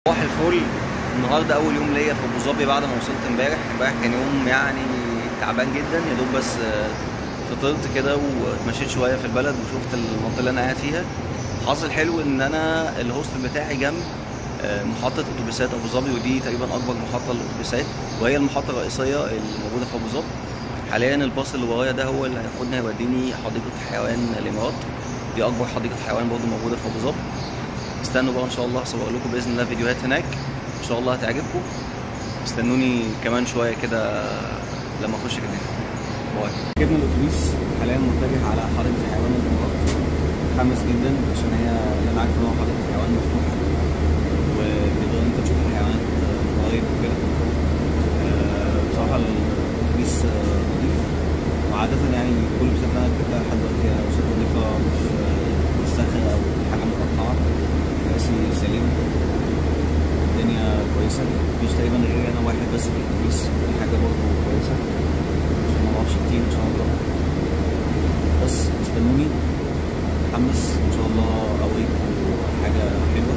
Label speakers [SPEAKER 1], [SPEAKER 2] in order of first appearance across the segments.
[SPEAKER 1] صباح الفل النهارده اول يوم ليا في ابو ظبي بعد ما وصلت امبارح امبارح كان يوم يعني تعبان جدا يا دوب بس آه، فطرت كده واتمشيت شويه في البلد وشفت المنطقه اللي انا قاعد فيها حاصل حلو ان انا الهوست بتاعي جنب آه، محطه اتوبيسات ابو ظبي ودي تقريبا اكبر محطه للاتوبيسات وهي المحطه الرئيسيه الموجوده في ابو ظبي حاليا الباص اللي ورايا ده هو اللي هياخدني هيوديني حديقه حيوان الامارات دي اكبر حديقه حيوان برضه موجوده في ابو ظبي استنوا بقى ان شاء الله هصور لكم باذن الله فيديوهات هناك ان شاء الله هتعجبكم استنوني كمان شويه كده لما اخش كده باي ركبنا الاتوبيس حاليا متجه على حديقه حيوان الامارات متحمس جدا عشان هي اللي انا عارف ان هو حديقه حيوان مفتوح وتقدر انت تشوف الحيوانات من قريب وكده آه، بصراحه الاتوبيس آه، نظيف وعادة يعني كل بسبب انا ركبتها لحد دلوقتي هي بسبب نظيفة مش مش صاخرة أو حاجة مقطعة راسي سليم الدنيا كويسة مفيش تقريبا غير أنا واحد بس في الأتوبيس دي حاجة برضه كويسة عشان ما نقعدش كتير إن شاء الله بس استنوني متحمس إن شاء الله أوريكم حاجة حلوة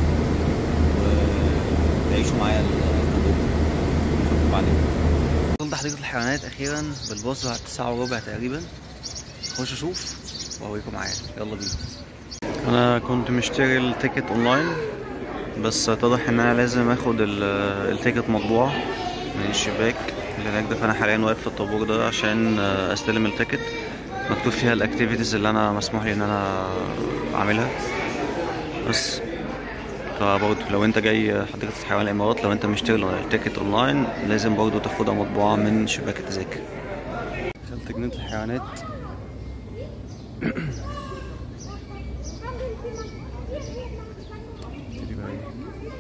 [SPEAKER 1] وتعيشوا معايا التجربة نشوفكم بعدين وصلت حديقة الحيوانات أخيرا بالباص بعد تسعة وربع تقريبا خش أشوف وأوريكم معايا يلا بينا أنا كنت مشتري التيكت أونلاين بس اتضح إن أنا لازم آخد ال- التيكت مطبوع من الشباك اللي هناك ده فأنا حاليا واقف في الطابور ده عشان أستلم التيكت مكتوب فيها الأكتيفيتيز اللي أنا مسموح لي إن أنا أعملها بس فبرضه لو انت جاي حديقة حيوان الامارات لو انت مشتري التيكت اونلاين لازم برضه تاخدها مطبوعة من شباك التذاكر دخلت جنينة الحيوانات دي بقى ايه؟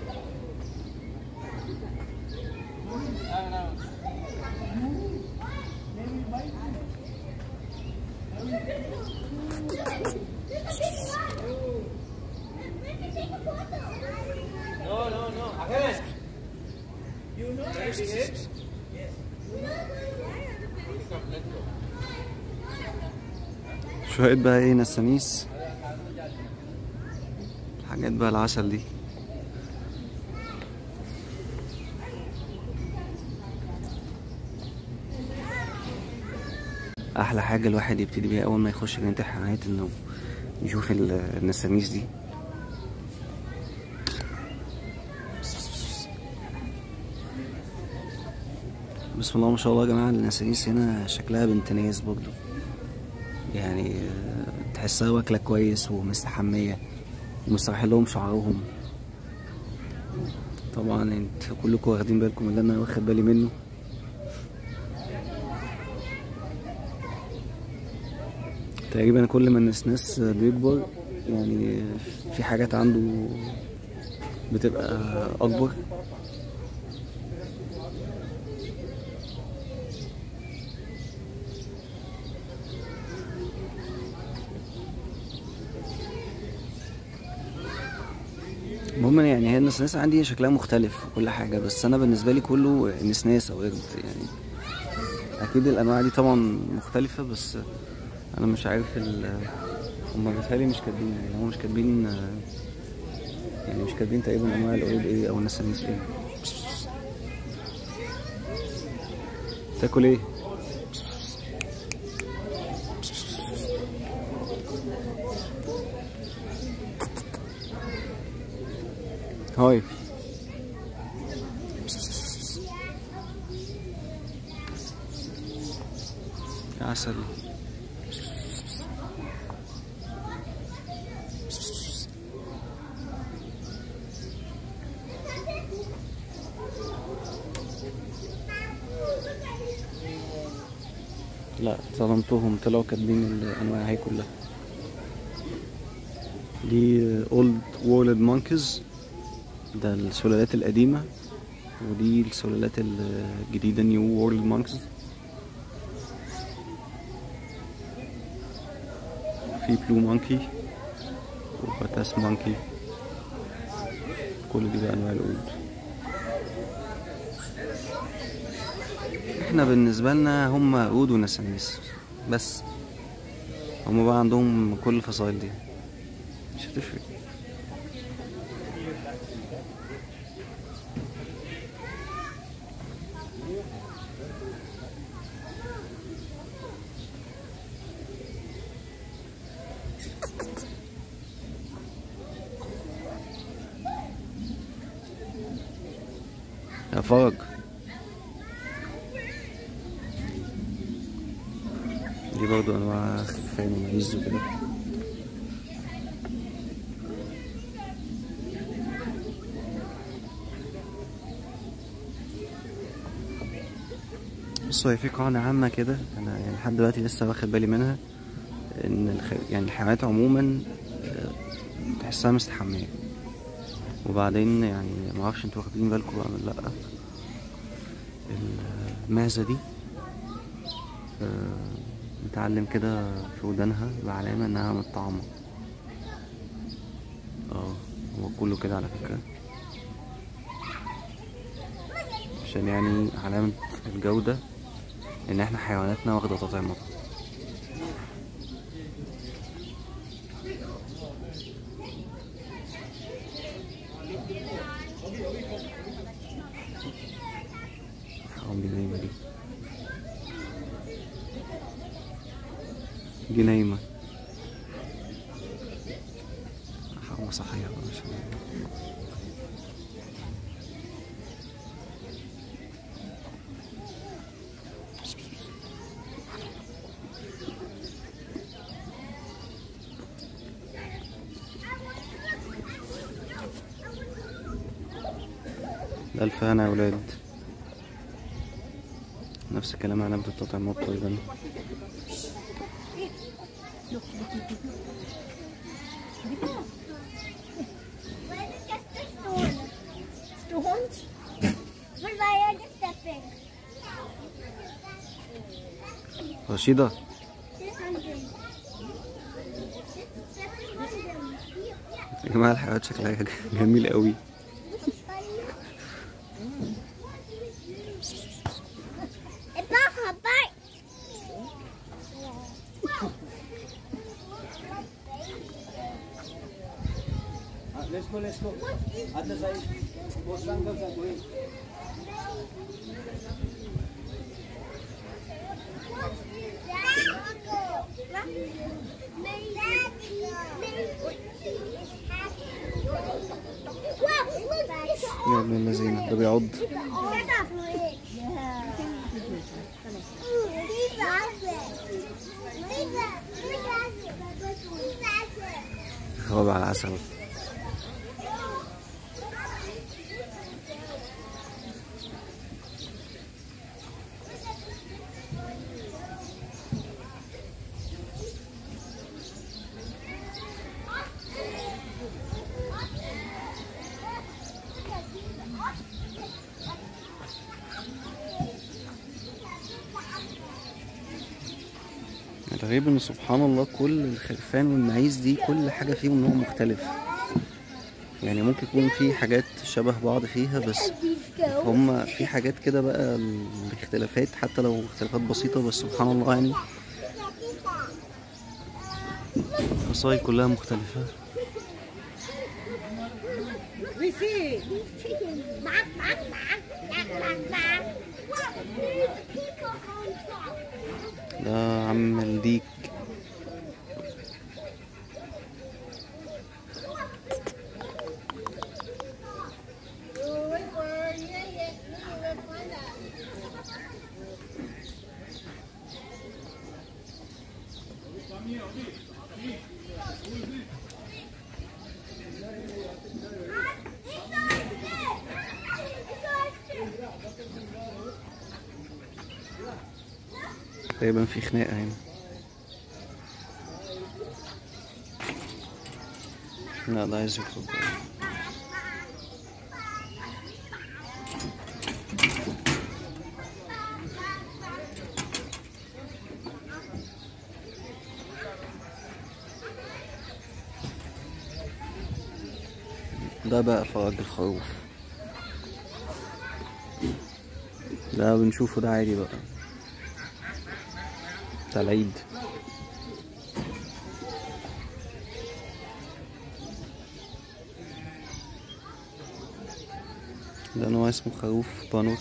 [SPEAKER 1] شوية بقى ايه نسانيس الحاجات بقى العسل دي احلى حاجة الواحد يبتدي بيها اول ما يخش جنينة الحيوانات انه يشوف ال- النسانيس دي بسم الله ما شاء الله يا جماعة النسانيس هنا شكلها بنت ناس برضه يعني آه، تحسها واكلة كويس ومستحمية ومستراحين لهم شعرهم طبعا انت كلكم واخدين بالكم اللي انا واخد بالي منه تقريبا كل ما النسناس بيكبر يعني في حاجات عنده بتبقى اكبر المهم يعني هي النسناس عندي شكلها مختلف وكل حاجة بس أنا بالنسبة لي كله نسناس أو قرد يعني أكيد الأنواع دي طبعا مختلفة بس أنا مش عارف ال هما بيتهيألي مش كاتبين يعني هما مش كاتبين يعني مش كاتبين تقريبا أنواع القرود إيه أو النسانيس إيه تاكل إيه؟ هاي يا عسل لا ظلمتهم طلعوا كاتبين الانواع هي كلها دي اولد وورلد مونكيز ده السلالات القديمة ودي السلالات الجديدة نيو وورلد مونكيز في بلو مونكي وباتاس مونكي كل دي بقى انواع القرود احنا بالنسبة لنا هم قرود ونسانيس بس هم بقى عندهم كل الفصائل دي مش هتفرق يا فرج دي برضو انواع خرفان ومعيز وكده بصوا هي في قاعدة عامة كده أنا يعني لحد دلوقتي لسه واخد بالي منها إن الخ... يعني الحيوانات عموما آه، تحسها مستحمية وبعدين يعني معرفش انتوا واخدين بالكم ولا لأ المعزة دي آه، متعلم كده في ودانها بعلامة إنها متطعمة اه هو كله كده على فكرة عشان يعني علامة الجودة إن احنا حيواناتنا واخدة تطعيمات حرام دي نايمة دي دي نايمة حرام صحيح بقى عشان ده الفهنة يا ولاد نفس الكلام علامة التطعيمات تقريبا
[SPEAKER 2] What is just a stone? Stones? But why are they stepping?
[SPEAKER 1] رشيدة
[SPEAKER 2] This hundred.
[SPEAKER 1] يا جماعة الحيوانات شكلها جميل قوي
[SPEAKER 3] Let's go, let's go. Other side. Both uncles are going.
[SPEAKER 1] يا ابن اللذينة ده بيعض خراب على العسل الغريب ان سبحان الله كل الخرفان والمعيز دي كل حاجة فيهم نوع مختلف يعني ممكن يكون في حاجات شبه بعض فيها بس هما في حاجات كده بقى الاختلافات حتى لو اختلافات بسيطة بس سبحان الله يعني الفصائل كلها مختلفة ده عم الديك تقريبا في خناقة هنا لا ده عايز يخرج ده بقى فرج الخروف ده بنشوفه ده عادي بقى بتاع العيد ده نوع اسمه خروف بانوث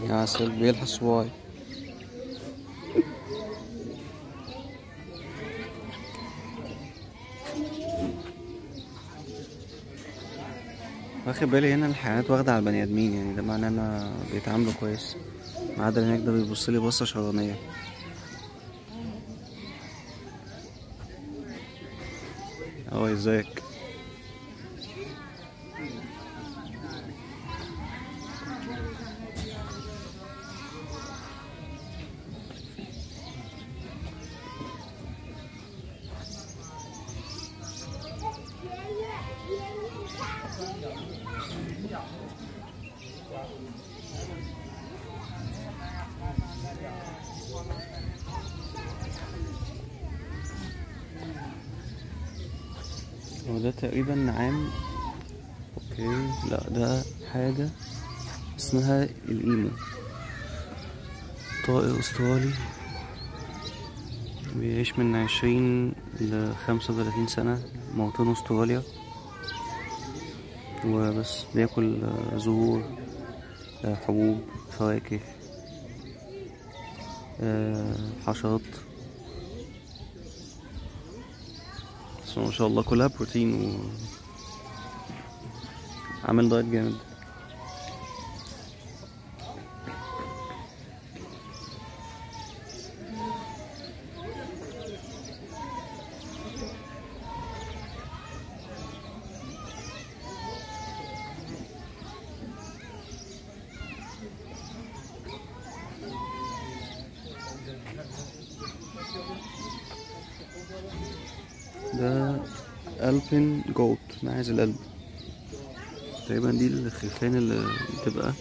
[SPEAKER 1] يا عسل بيلحس صباعي واخد بالي هنا الحيوانات واخدة على البني آدمين يعني ده معناه إن بيتعاملوا كويس ما عدا هناك ده بيبصلي بصة شرانية اه ازيك هو ده تقريبا نعام اوكي لا ده حاجة اسمها الإيمو طائر أسترالي بيعيش من عشرين لخمسة وتلاتين سنة موطنه أستراليا وبس بياكل آه، زهور آه، حبوب فواكه آه، حشرات بس ما شاء الله كلها بروتين و عامل دايت جامد ده ألبن جوت معاذ القلب تقريبا دي الخرفان اللي بتبقى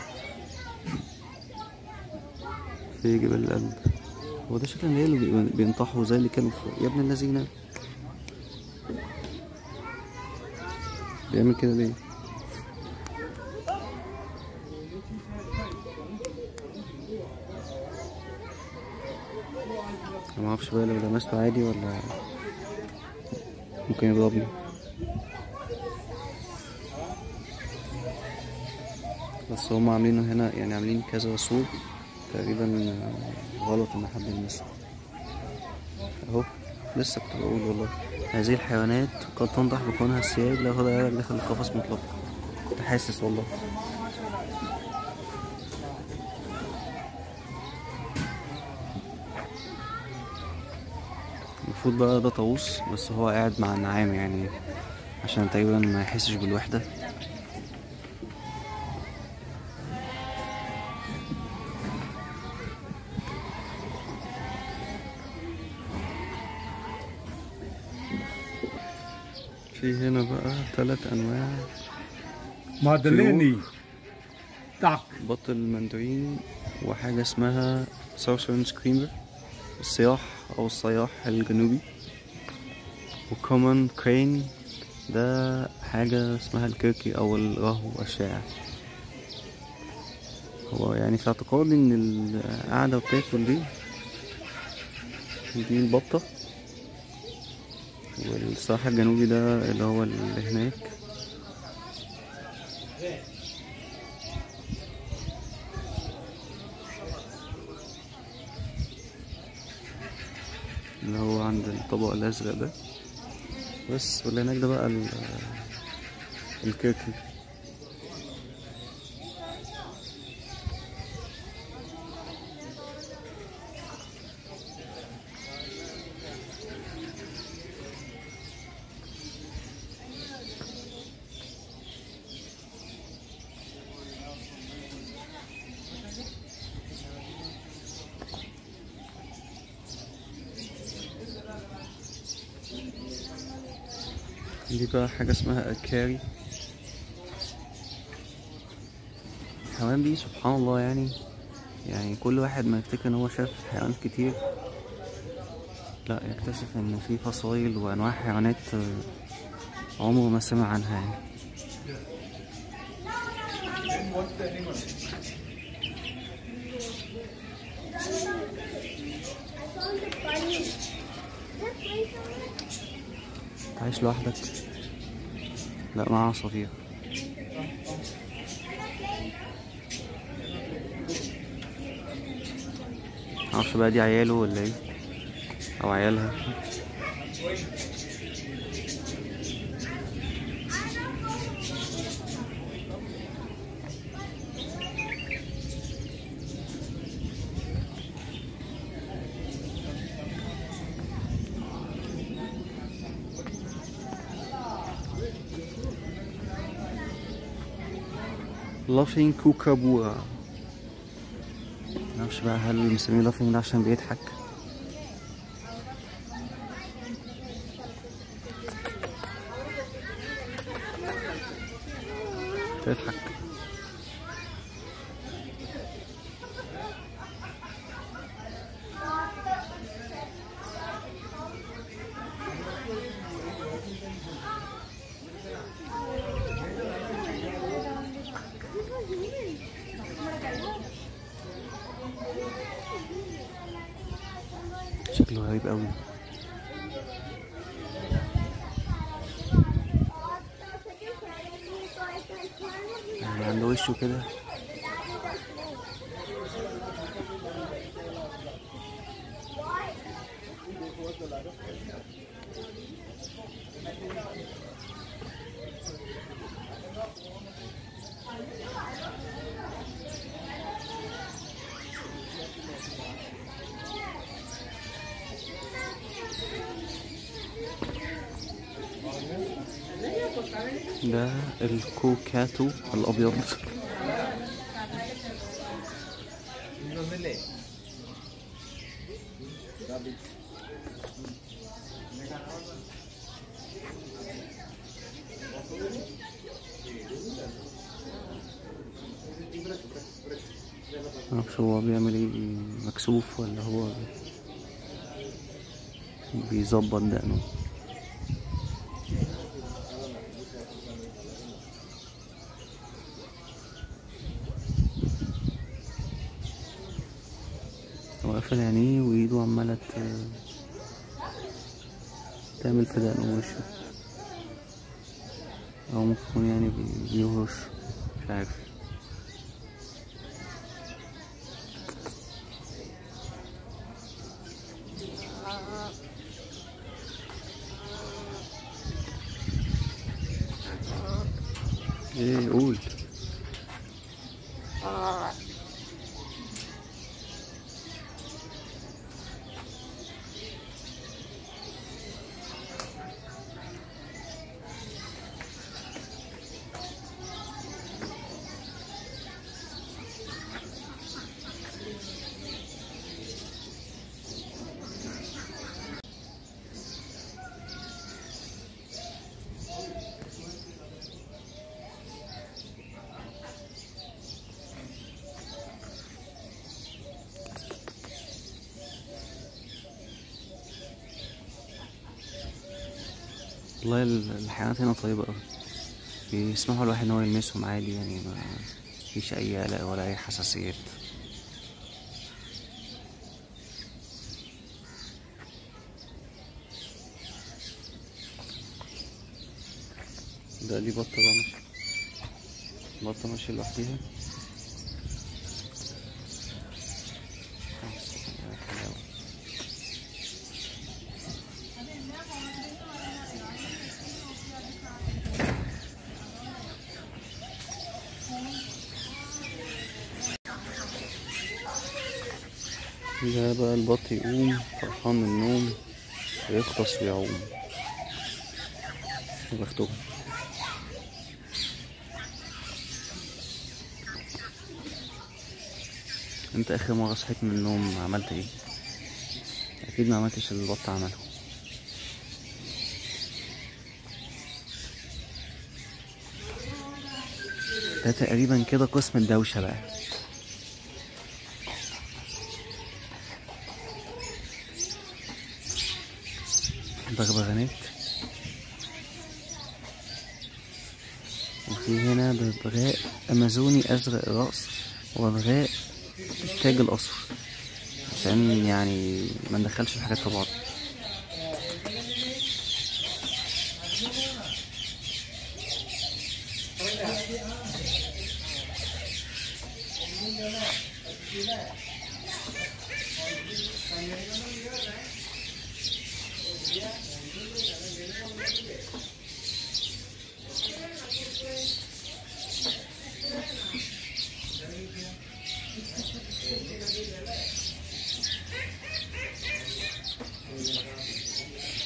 [SPEAKER 1] في جبال القلب هو ده شكل اللي اللي بينطحوا زي اللي كانوا في يا ابن الذين بيعمل كده ليه أنا معرفش بقى لو لمسته عادي ولا ممكن يضربني بس هم عاملينه هنا يعني عاملين كذا سور تقريبا غلط ان حد يلمسه اهو لسه كنت بقول والله هذه الحيوانات قد تنضح بكونها السياد لا هدى يرى داخل القفص مطلقا كنت حاسس والله المفروض بقى ده طاووس بس هو قاعد مع النعام يعني عشان تقريبا ما يحسش بالوحدة في هنا بقى ثلاث انواع
[SPEAKER 4] مادليني تاك
[SPEAKER 1] بط المندرين وحاجة اسمها ساوثرن سكريمر الصياح أو الصياح الجنوبي وكومن كرين ده حاجة اسمها الكركي أو الرهو الشائع هو يعني في اعتقادي إن القاعدة بتاكل دي دي البطة والصياح الجنوبي ده اللي هو اللي هناك اللي هو عند الطبق الأزرق ده بس واللي هناك ده بقى ال- الكركي دي بقى حاجة اسمها أكاري الحيوان دي سبحان الله يعني يعني كل واحد ما يفتكر ان هو شاف حيوانات كتير لا يكتشف ان في فصائل وانواع حيوانات آه، عمره ما سمع عنها يعني
[SPEAKER 2] I found the bunny. Look, wait for it.
[SPEAKER 1] عايش لوحدك لا مع عصافير معرفش بقى دي عياله ولا ايه او عيالها لافين كوكابورا معرفش بقى هل مسميه لافين ده عشان بيضحك تضحك شكله غريب قوي يعني عنده وشه كده ده الكوكاتو الابيض معرفش هو بيعمل ايه مكسوف ولا هو بيظبط دقنه هو قافل عينيه وايده عمالة ت- تعمل في دقنه وشه او ممكن يكون يعني بي- بيهرش مش عارف ايه قول والله ال- الحيوانات هنا طيبة أوي بيسمحوا الواحد إن هو يلمسهم عادي يعني ما فيش أي قلق ولا أي حساسيات ده دي بطة بقى ماشية بطة ماشية لوحديها حلوة. ده بقى البط يقوم فرحان من النوم ويغطس ويعوم يا بختهم انت اخر مرة صحيت من النوم عملت ايه اكيد ما عملتش اللي البط عمله ده تقريبا كده قسم الدوشة بقى بغبغانات وفي هنا ببغاء أمازوني أزرق الرأس وبغاء التاج الأصفر عشان يعني ما ندخلش الحاجات في بعض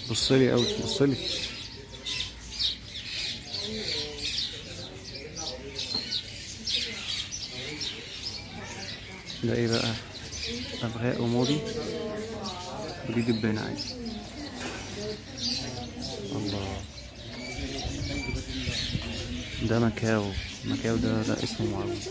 [SPEAKER 1] بصلي قوي بصلي ده ايه بقى ابغاء وموضي ودي دبانة عادي الله ده مكاو مكاو ده لا اسمه معروف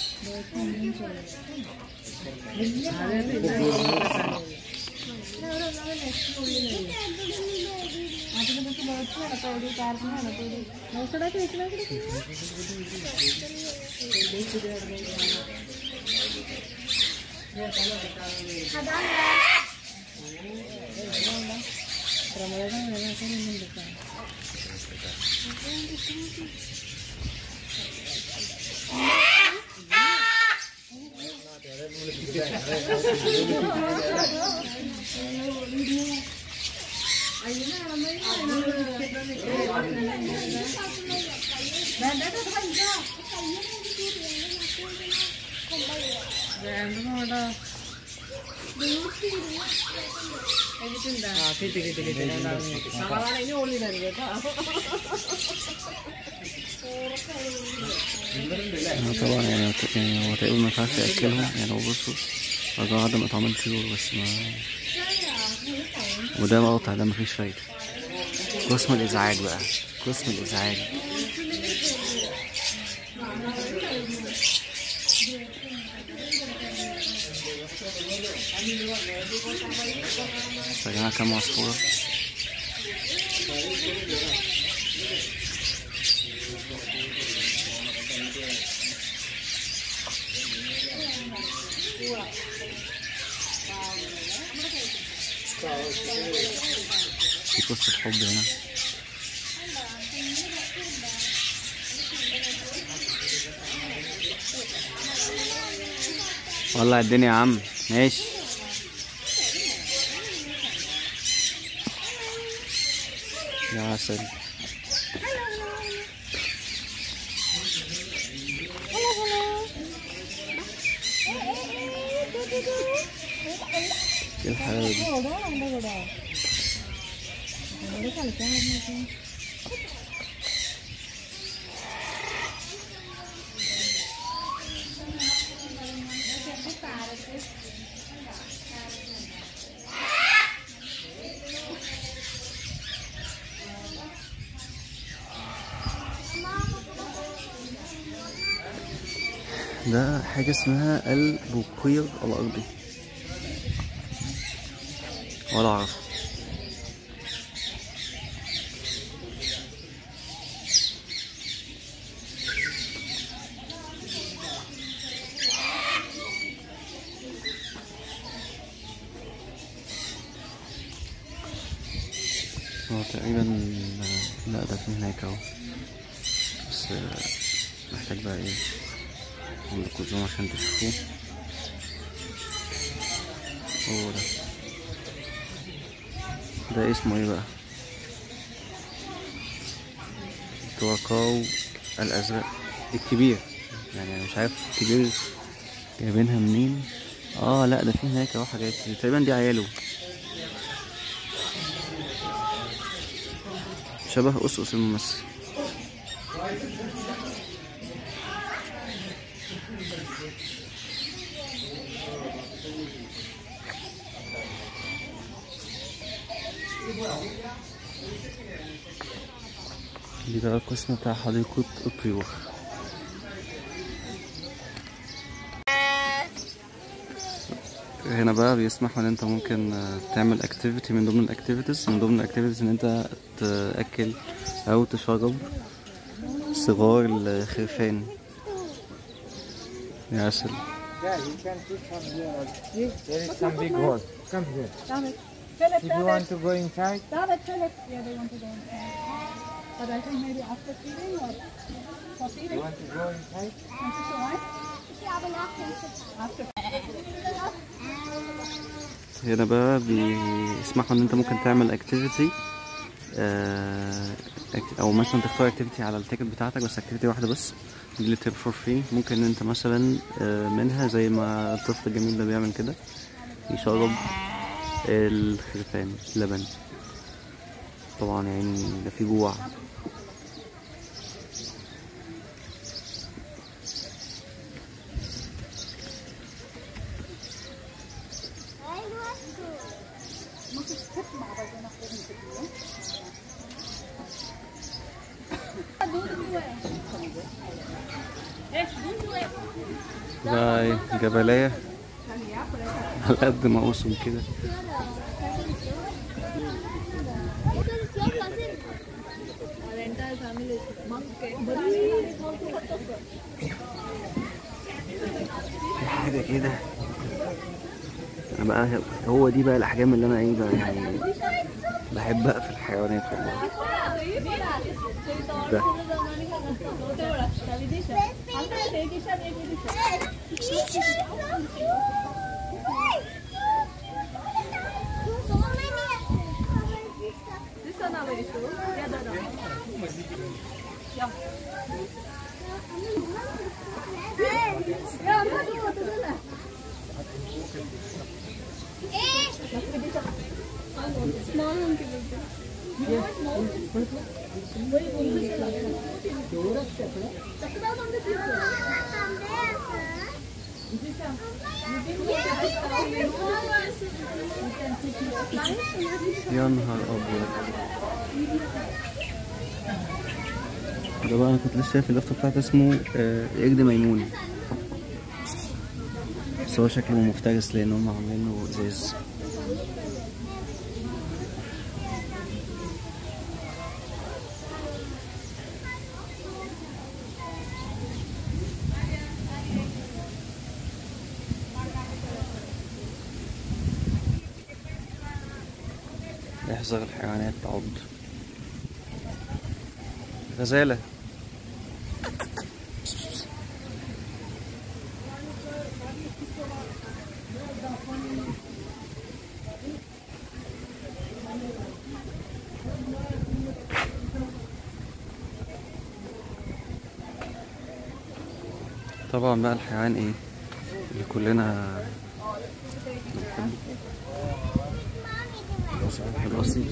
[SPEAKER 1] آه طبعا يعني هو ت- يعني هو تقريبا ما ينفعش ياكلهم يعني هو بصوا رجع عدم اطعام الطيور بس ما وده مقطع ده مفيش فايدة قسم الازعاج بقى قسم الازعاج بس يا جماعة كام عصفورة في قصة حب هنا ولع الدنيا يا عم ماشي يا عسل ايه الحلاوة دي ده حاجة اسمها البوقير الأرضي ولا أعرف هو تقريبا لا ده في هناك اهو بس محتاج بقى ايه عندكم زوم عشان تشوفوه هو ده ده اسمه ايه بقى توكاو الازرق الكبير يعني انا مش عارف الكبير جايبينها منين اه لا ده في هناك اهو حاجات تقريبا دي عياله شبه أسقس الممثل دي بقى القسم بتاع حديقة الطيور هنا بقى بيسمحوا ان انت ممكن آه، تعمل اكتيفيتي من ضمن الاكتيفيتيز من ضمن الاكتيفيتيز ان انت تاكل او تشرب صغار الخرفان يا عسل
[SPEAKER 3] Yeah, you can put some here. There is some big hole. Come here.
[SPEAKER 2] David, Philip,
[SPEAKER 3] If you want to go inside,
[SPEAKER 2] David, Philip. Yeah, they want to go inside. But I think maybe after feeding or for
[SPEAKER 3] you
[SPEAKER 2] feeding.
[SPEAKER 3] want to go inside?
[SPEAKER 2] Want to go in? After.
[SPEAKER 1] هنا بقى بيسمحوا ان انت ممكن تعمل اكتيفيتي او مثلا تختار اكتيفيتي على التيكت بتاعتك بس اكتيفيتي واحده بس دي اللي بتبقى فور فري ممكن ان انت مثلا آه، منها زي ما الطفل الجميل ده بيعمل كده يشرب الخرفان لبن طبعا يعني ده في جوع ده جبلية على قد ما أوسم كده في حاجة كده أنا بقى هو دي بقى الأحجام اللي أنا إيه بقى يعني بحبها في الحيوانات والله ده يا نهار أبيض ده بقى أنا كنت لسه شايف اليافطة بتاعته اسمه آه، قرد ميمون بس هو شكله مفترس لأن هم عاملينه إزاز احذر الحيوانات تعض غزالة طبعا بقى الحيوان ايه اللي كلنا بنحبه الأصيل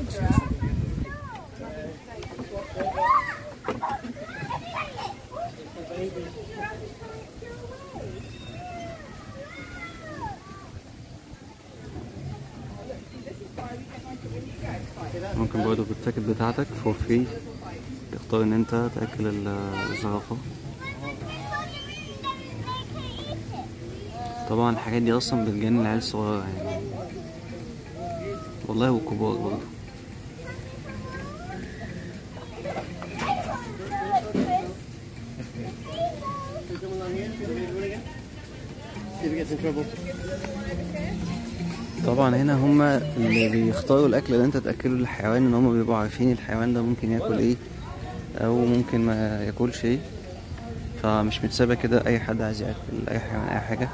[SPEAKER 1] ممكن برضه بالتاكت بتاعتك فور فري تختار ان انت تاكل ال- الزرافه طبعا الحاجات دي اصلا بتجنن العيال الصغيره يعني والله والكبار برضه
[SPEAKER 3] See if he gets in trouble.
[SPEAKER 1] طبعا هنا هما اللي بيختاروا الاكل اللي انت تاكله للحيوان ان هما بيبقوا عارفين الحيوان ده ممكن ياكل ايه او ممكن ما ياكلش ايه فمش متسابه كده اي حد عايز ياكل اي حيوان اي حاجه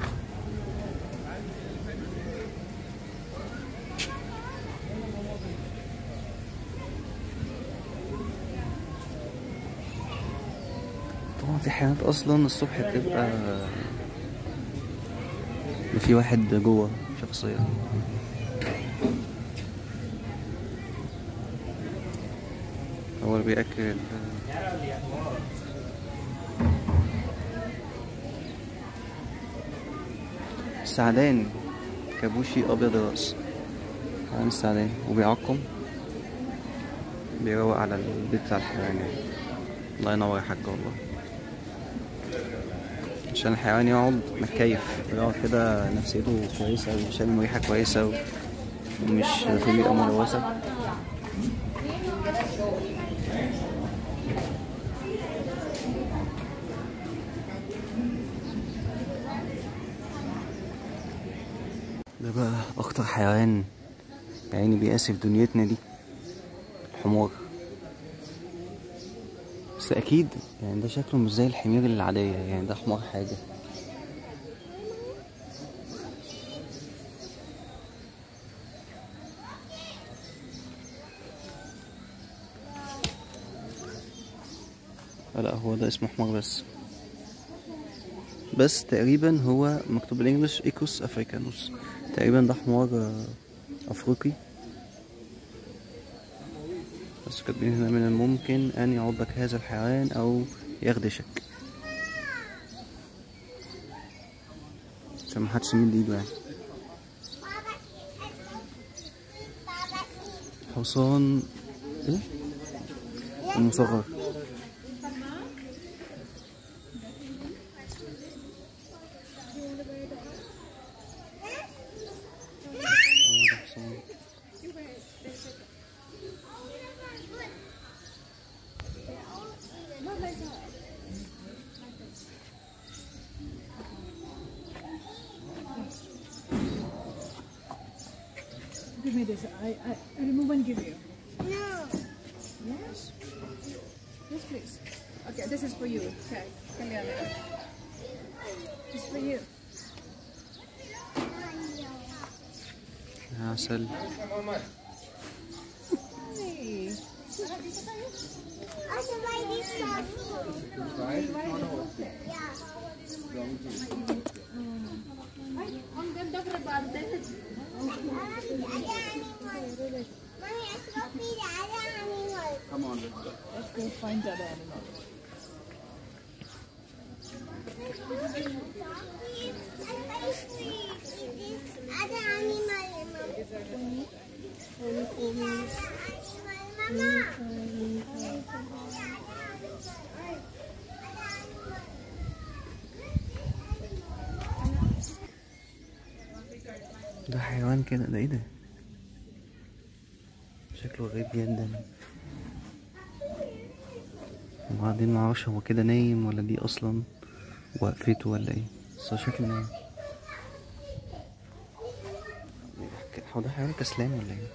[SPEAKER 1] طبعا في حيوانات اصلا الصبح بتبقى في واحد جوه شخصيا هو اللي بيأكل ال- السعدان كابوشي أبيض الرأس حيوان السعدان وبيعقم بيروق على البيت بتاع الحيوان يعني الله ينور يا حاج والله عشان الحيوان يقعد متكيف يقعد كده نفسيته كويسة وشامم ريحة كويسة و- ومش في بيئة ملوثة ده بقى أكتر حيوان يعني بيقاسي في دنيتنا دي الحمار بس أكيد يعني ده شكله مش زي الحمير العادية يعني ده حمار حاجة لا هو ده اسمه حمار بس بس تقريبا هو مكتوب بالانجلش ايكوس افريكانوس تقريبا ده حمار آه، افريقي بس كاتبين هنا من الممكن أن يعضك هذا الحيوان أو يخدشك عشان محدش يمد ايده يعني حصان ايه؟ المصغر اه ده حصان
[SPEAKER 5] Give me this. I, I, I remove and give you.
[SPEAKER 2] No.
[SPEAKER 5] Yes. Yes, please. Okay, this is for you. Okay, Kalyana. This is for you.
[SPEAKER 1] عسل
[SPEAKER 5] Hey.
[SPEAKER 2] Also buy this stuff. Mommy, let's go feed other animals.
[SPEAKER 3] Come on.
[SPEAKER 5] Let's go find that animal.
[SPEAKER 2] Let's go feed puppies and pastries. This other animal, Mama. This other animal, Mama.
[SPEAKER 1] ده حيوان كده ده ايه ده شكله غريب جدا وبعدين معرفش هو كده نايم ولا دي اصلا وقفته ولا ايه بس هو شكله نايم هو ده حيوان كسلان ولا ايه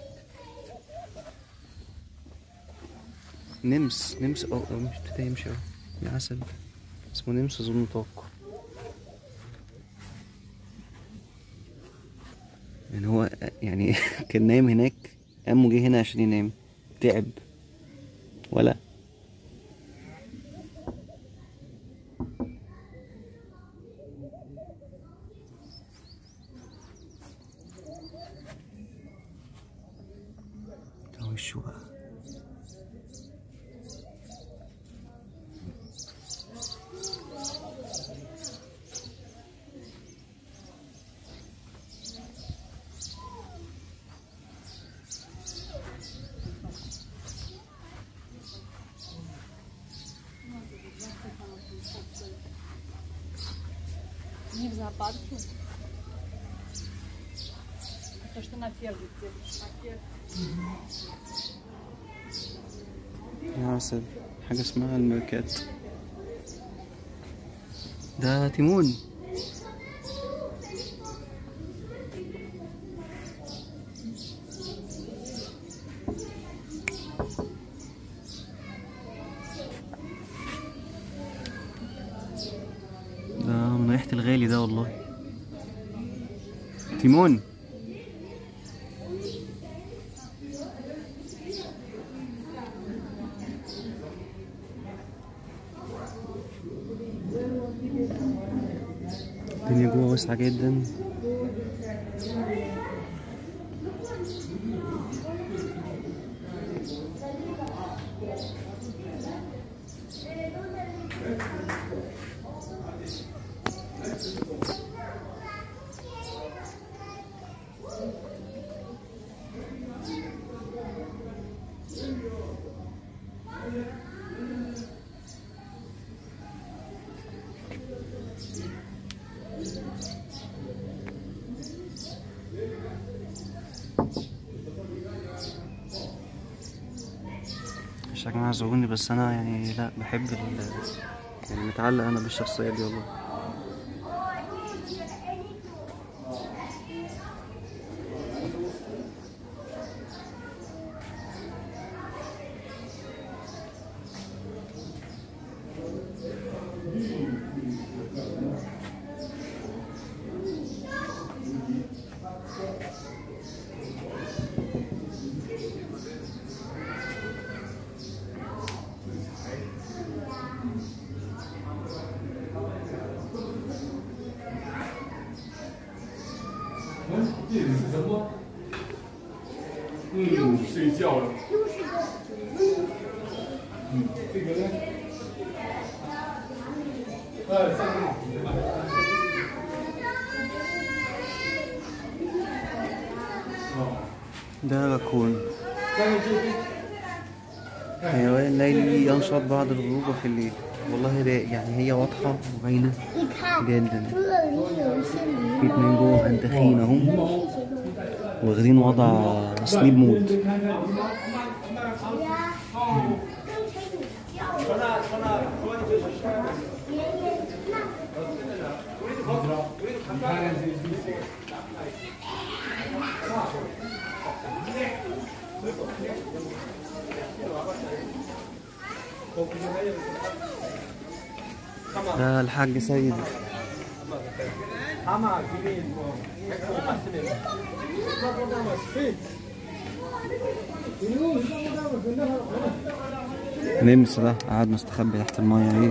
[SPEAKER 1] نمس نمس اه اه مش ابتدى يمشي اهو يا عسل اسمه نمس اظن طاق يعني هو يعني كان نايم هناك قام جه هنا عشان ينام تعب ولا ده وشه بقى
[SPEAKER 5] Не в зоопарке. То, что на первый где-то. На первый.
[SPEAKER 1] يا عسل حاجة اسمها الميركات ده تيمون ده من ريحة الغالي ده والله تيمون الدنيا جوه واسعة جدا مش يا جماعة اعذروني بس انا يعني لا بحب ال يعني متعلق انا بالشخصية دي والله ده راكون حيوان ليلي ينشط بعد الغروب وفي الليل والله ده يعني هي واضحة وباينة
[SPEAKER 2] 你看，
[SPEAKER 1] جدا
[SPEAKER 2] 这里有是
[SPEAKER 1] في
[SPEAKER 2] 梨
[SPEAKER 1] اتنين جوه انتخين اهم واخدين وضع سليب مود ده الحاج سيد
[SPEAKER 3] 아마 길이 뭐 백호 갔으면
[SPEAKER 1] نمس ده قاعد مستخبي تحت المايه ايه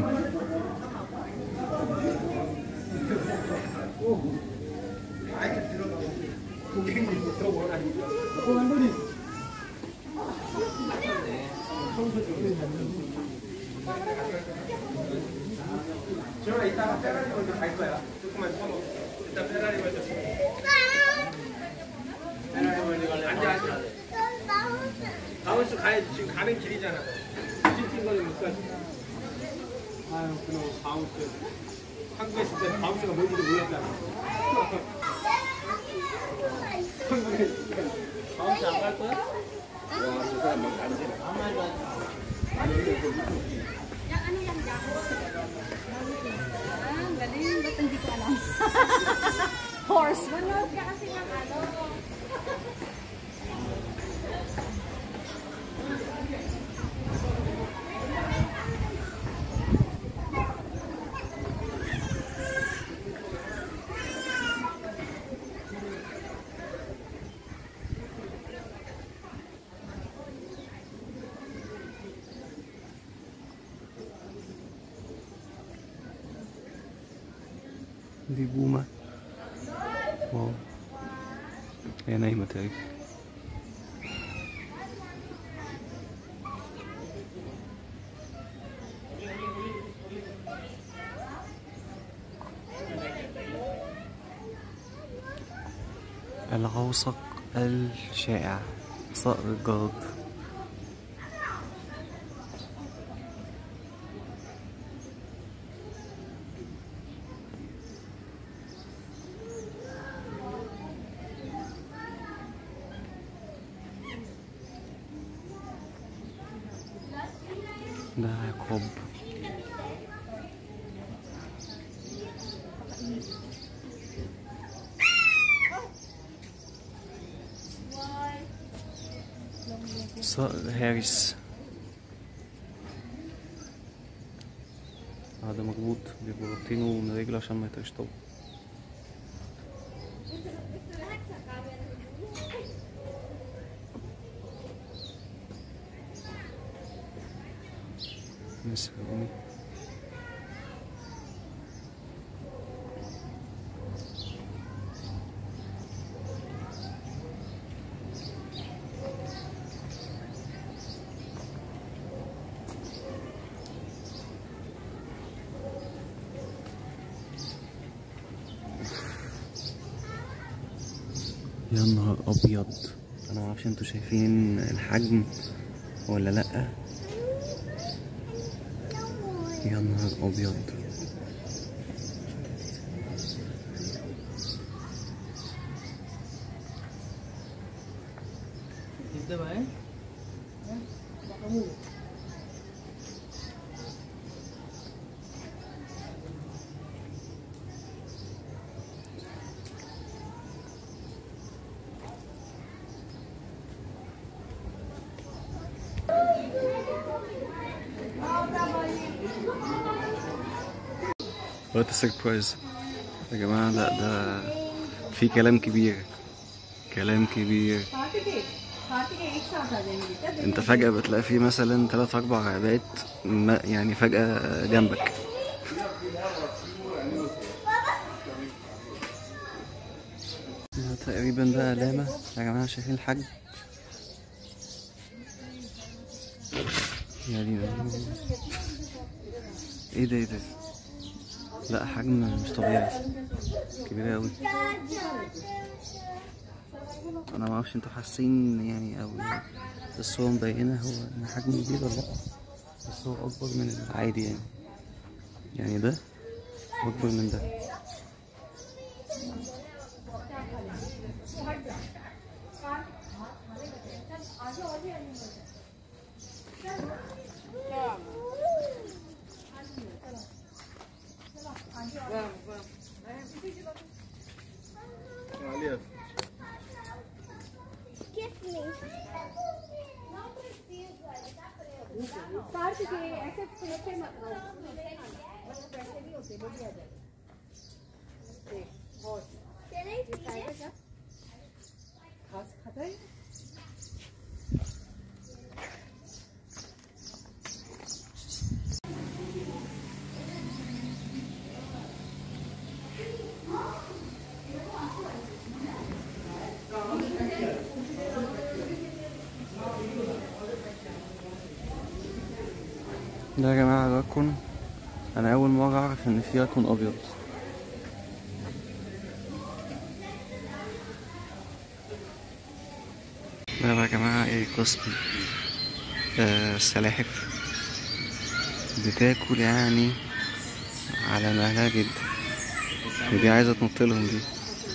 [SPEAKER 3] 지원아 이따가 페라리 먼저 갈 거야 조금만 참아 일단 페라리 먼저 페라리 먼저 갈래 앉아 앉아 다운스 가야지 지금 가는 길이잖아 찡찡 거리면 못 가지 아유 그럼 바운스 한국에 있을 때 바운스가 뭔지도 몰랐잖아 한국에 있을 때 바운스 안 갈 거야? 와저 사람 뭐 안 돼. 아무 말도 안 돼.
[SPEAKER 5] Ah, galing. Ba't hindi ko alam? Horse. Manood ka kasi ng ano.
[SPEAKER 1] دي بومة واو هي نايمة تقريبا الغوصق الشائع صقر الجرد ده عقاب صقر هارس هذا مربوط بيبقوا رابطينه من رجله عشان ما يطيرش طبعا نسر رومي يا نهار ابيض انا معرفش انتوا شايفين الحجم ولا لا يا نهار ابيض وات سربرايز يا جماعة لا ده في كلام كبير كلام كبير انت فجأة بتلاقي في مثلا تلات اربع غابات ما- يعني فجأة جنبك ده تقريبا ده علامة يا جماعة شايفين الحجم يا دينا ايه ده ايه ده لا حجم مش طبيعي كبيرة اوي انا ما اعرفش انتوا حاسين يعني او الصورة مبينة هو ان حجمه كبير ولا لا بس هو اكبر من العادي يعني يعني ده اكبر من ده
[SPEAKER 2] Kiss me. Can I see it?
[SPEAKER 1] ده يا جماعة راكون أنا أول مرة أعرف إن في راكون أبيض ده بقى يا جماعة إيه قسم آه سلاحف بتاكل يعني على مهلها جدا ودي عايزة تنط لهم دي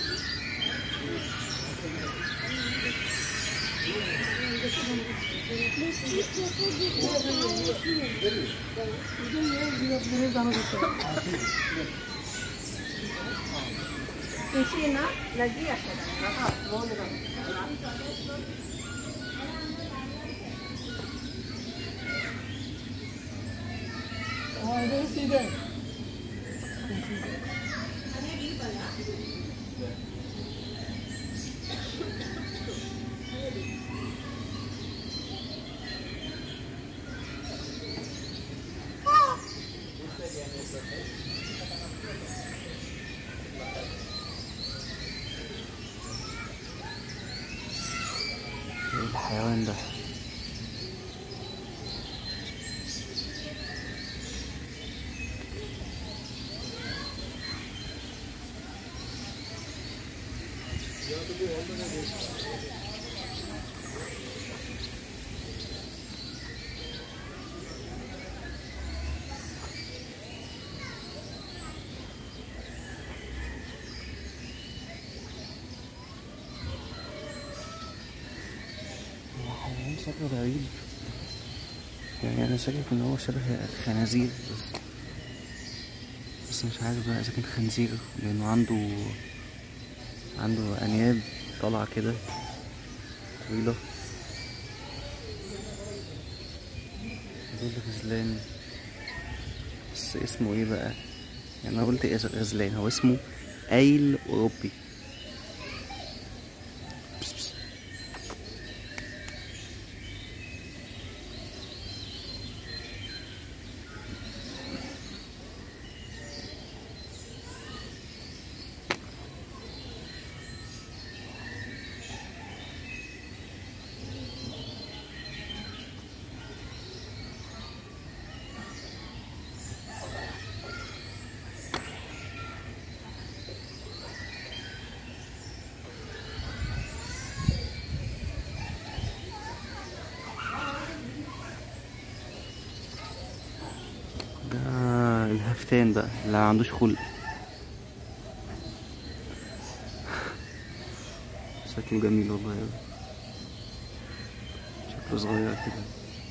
[SPEAKER 1] ايه الحيوان ده حيوان شكله غريب يعني انا شايف ان هو شبه الخنازير بس بس مش عارف بقى اذا كان خنزير لانه عنده عنده انياب طالعه كده طويله دول غزلان بس اسمه ايه بقى يعني انا قلت إيه غزلان هو اسمه ايل اوروبي ده الهفتان بقى اللي عندوش خلق شكله جميل والله أوي شكله صغير كده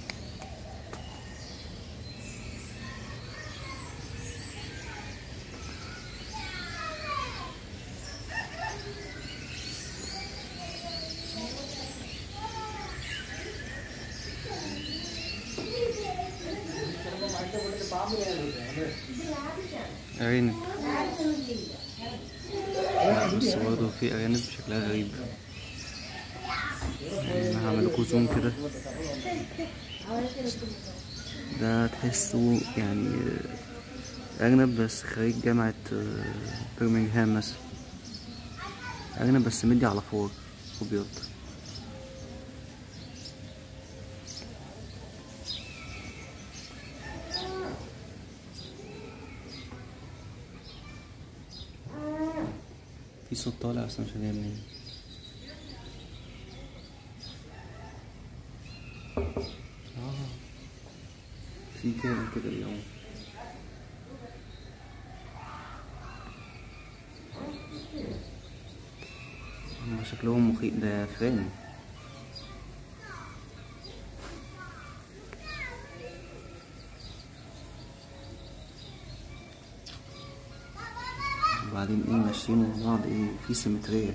[SPEAKER 1] أرانب لا، بس برضه في أرانب شكلها غريب يعني أنا هعمل لكم زوم كده ده تحسه يعني أرنب بس خريج جامعة آه، برمنغهام مثلا أرنب بس مدي على فور أبيض في صوت طالع بس أنا مش جاي منين اه في كده كده اليوم هما شكلهم مخيف ده فران وبعدين ايه ماشيين مع بعض ايه في سيمترية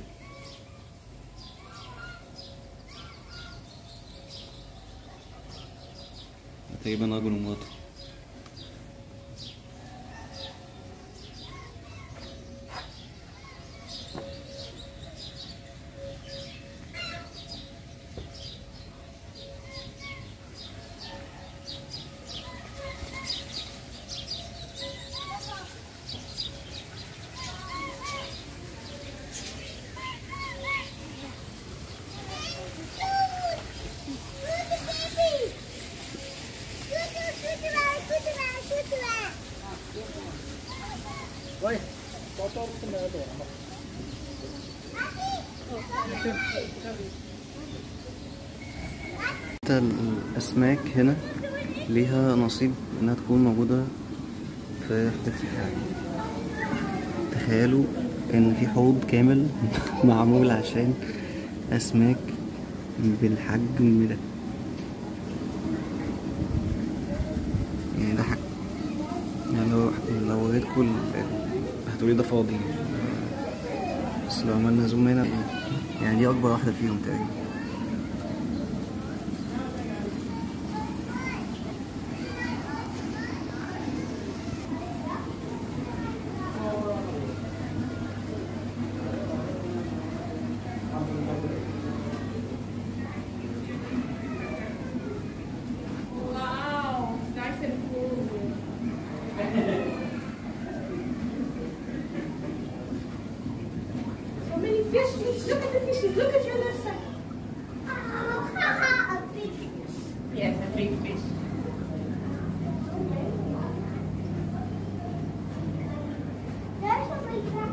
[SPEAKER 1] تقريبا راجل ومراته حتى الأسماك هنا ليها نصيب إنها تكون موجودة في حتة تخيلوا إن في حوض كامل معمول عشان أسماك بالحجم ده يعني ده حق يعني لو لو وريتكوا ال- ال- هتقولي ده فاضي بس لو عملنا زوم هنا يعني دي أكبر واحدة فيهم تقريبا
[SPEAKER 5] Wow, nice and cool. so many fishes. Look at the fishes. Look at your left side.
[SPEAKER 2] A big
[SPEAKER 5] Yes, a big fish.
[SPEAKER 2] There's a big rat.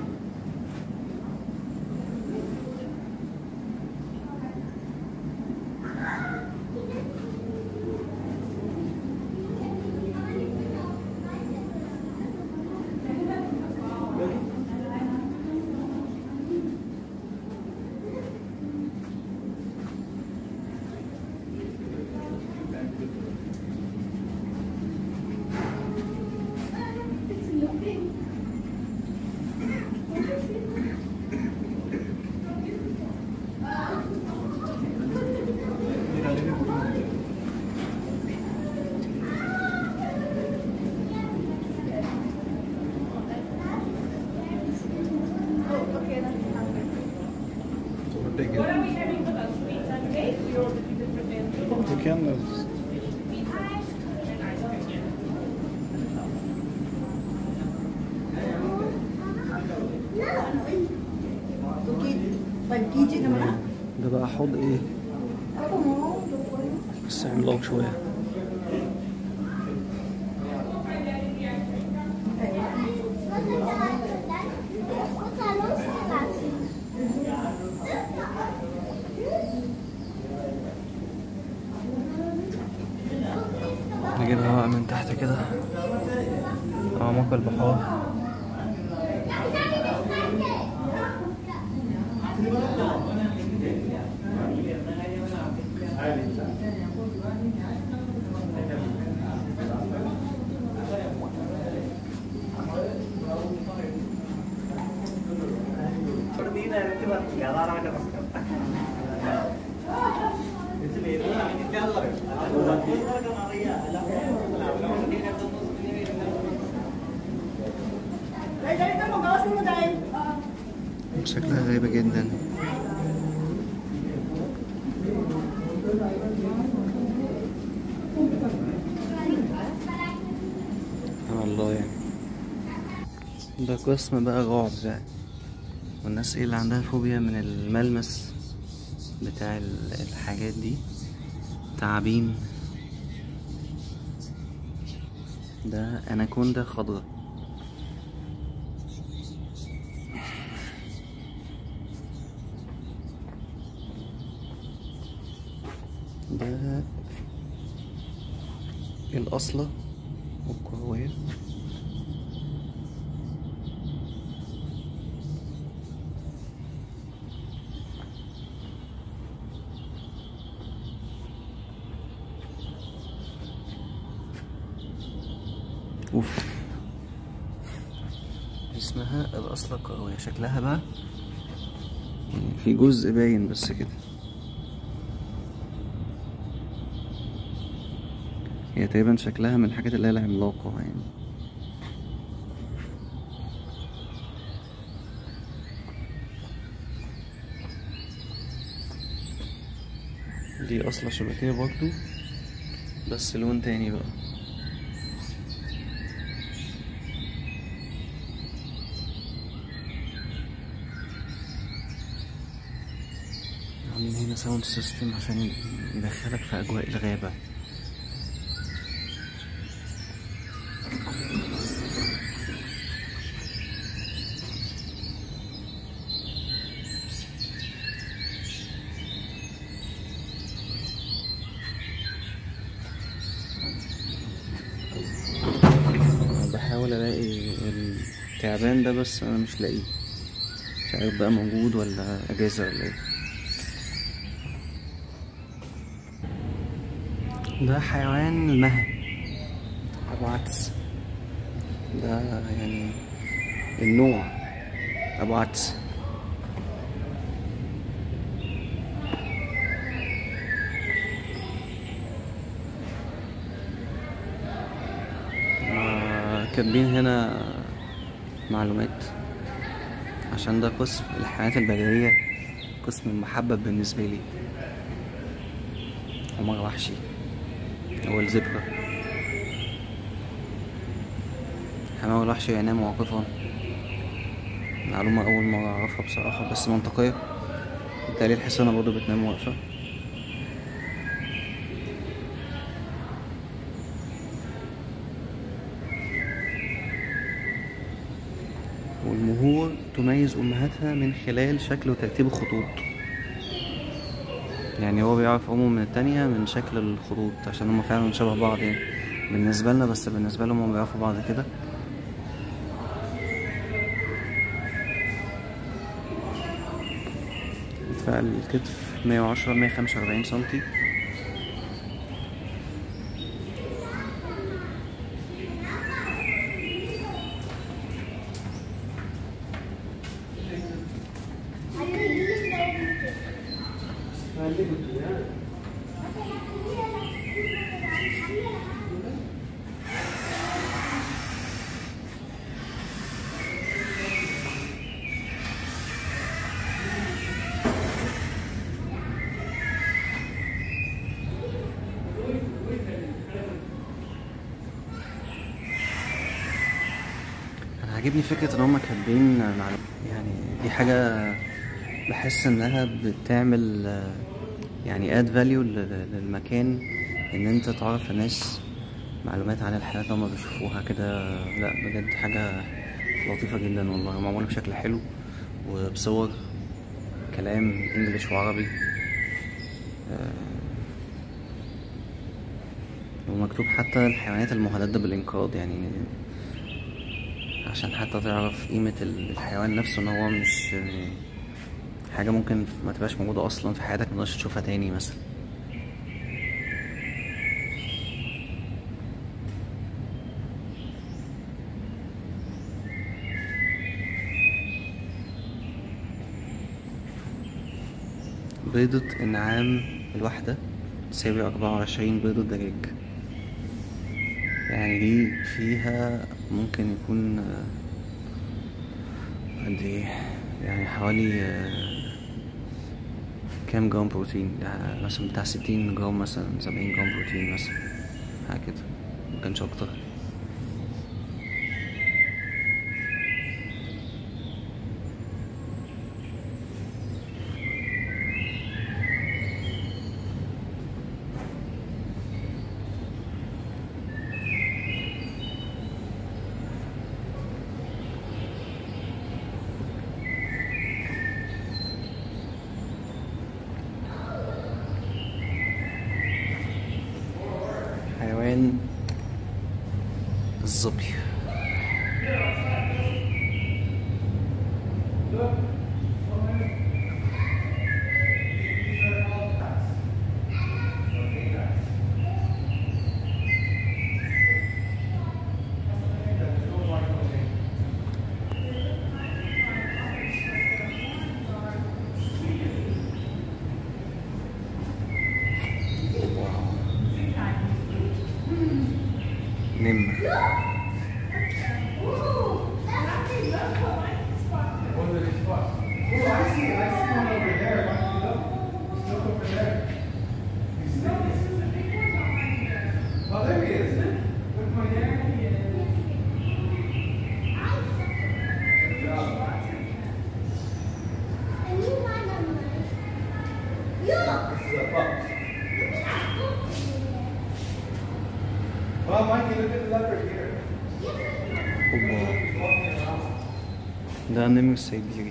[SPEAKER 5] What are we having for the sweets and cake? We ordered two different things.
[SPEAKER 4] Du kan
[SPEAKER 5] And ice cream.
[SPEAKER 1] ده بقى حوض ايه بس عملاق شوية
[SPEAKER 2] What's that los
[SPEAKER 1] نجيبها بقى من تحت كده أعماق البحار شكلها غريبة جدا سبحان الله يعني ده قسم بقى رعب بقى والناس ايه اللي عندها فوبيا من الملمس بتاع ال- الحاجات دي تعابين ده اناكوندا خضراء ده الأصلة والكروية اوف اسمها الأصلة الكروية شكلها بقى يعني في جزء باين بس كده هي تقريبا شكلها من الحاجات اللي هي العملاقة يعني دي أصلة شبكية برضو بس لون تاني بقى عاملين هنا ساوند سيستم عشان يدخلك في أجواء الغابة أنا بحاول الاقي التعبان ده بس انا مش لاقيه مش عارف بقى موجود ولا اجازة ولا ايه ده حيوان النهر ابو عدس ده يعني النوع ابو عدس آه، كاتبين هنا معلومات عشان ده قسم الحيوانات البرية قسم المحبب بالنسبة لي حمار وحشي هو الزبرة الحمار الوحشي ينام واقفا معلومة أول مرة أعرفها بصراحة بس منطقية بالتالي الحصانة برضه بتنام واقفة والمهور تميز أمهاتها من خلال شكل وترتيب الخطوط يعني هو بيعرف أمه من التانية من شكل الخطوط عشان هما فعلا شبه بعض يعني بالنسبة لنا بس بالنسبة لهم هما بيعرفوا بعض كده ارتفاع الكتف مية وعشرة مية خمسة وأربعين سنتي انا عاجبني فكره ان هما كاتبين معلومات يعني دي حاجه بحس انها بتعمل آه، يعني اد فاليو للمكان ان انت تعرف الناس معلومات عن الحياه اللي هما بيشوفوها كده لا بجد حاجه لطيفه جدا والله معموله بشكل حلو وبصور كلام انجليش وعربي آه، ومكتوب حتى الحيوانات المهددة بالإنقراض يعني عشان حتى تعرف قيمة ال- الحيوان نفسه ان هو مش حاجة ممكن ما تبقاش موجودة اصلا في حياتك متقدرش تشوفها تاني مثلا بيضة انعام الواحدة تساوي أربعة وعشرين بيضة دجاج يعني دي فيها ممكن يكون آه، قد ايه يعني حوالي آه، كام جرام بروتين ده مثلا بتاع ستين جرام مثلا سبعين جرام بروتين مثلا حاجة كده مكانش أكتر الظبي نمر
[SPEAKER 2] And you want a mice. Look!
[SPEAKER 3] Well, Mikey, look at the leopard here.
[SPEAKER 1] اوبا ده نمر سيبيري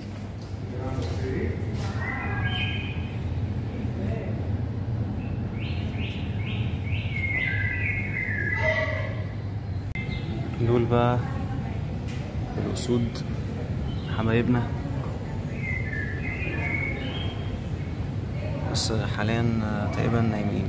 [SPEAKER 1] دول بقى الأسود حبايبنا بس حاليا تقريبا نايمين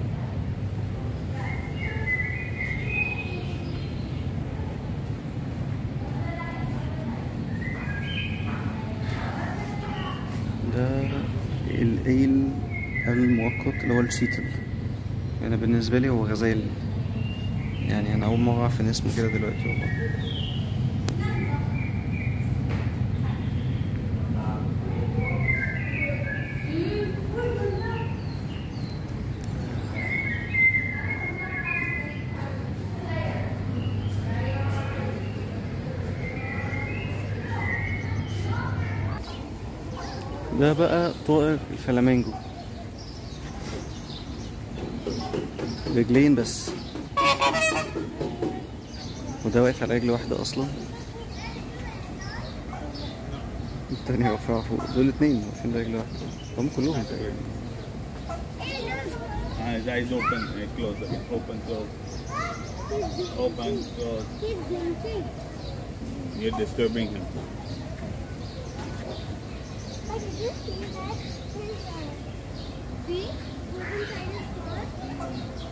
[SPEAKER 1] ده الايل المؤقت اللي هو الشيتل يعني بالنسبة لي هو غزال يعني انا اول مرة اعرف ان اسمه كده دلوقتي والله ده بقى طائر الفلامينجو رجلين بس وده واقف على رجل واحدة أصلا التاني رافعها فوق دول اتنين واقفين على رجل واحدة هم كلهم تقريبا
[SPEAKER 6] Uh, his eyes open and close again. Open, close. Open, close.
[SPEAKER 2] He's blinking.
[SPEAKER 6] You're disturbing him.
[SPEAKER 2] But did you see that? His uh, feet was inside his clothes.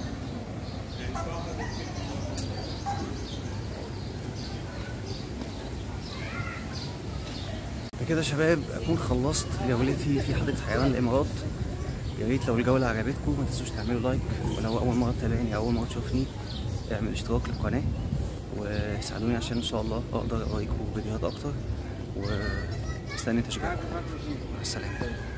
[SPEAKER 1] بكده يا شباب اكون خلصت جولتي في حديقه حيوان الامارات يا ريت لو الجوله عجبتكم ما تنسوش تعملوا لايك ولو اول مره تتابعني او اول مره تشوفني اعمل اشتراك للقناه وساعدوني عشان ان شاء الله اقدر اوريكم فيديوهات اكتر واستني تشجيعكم مع السلامه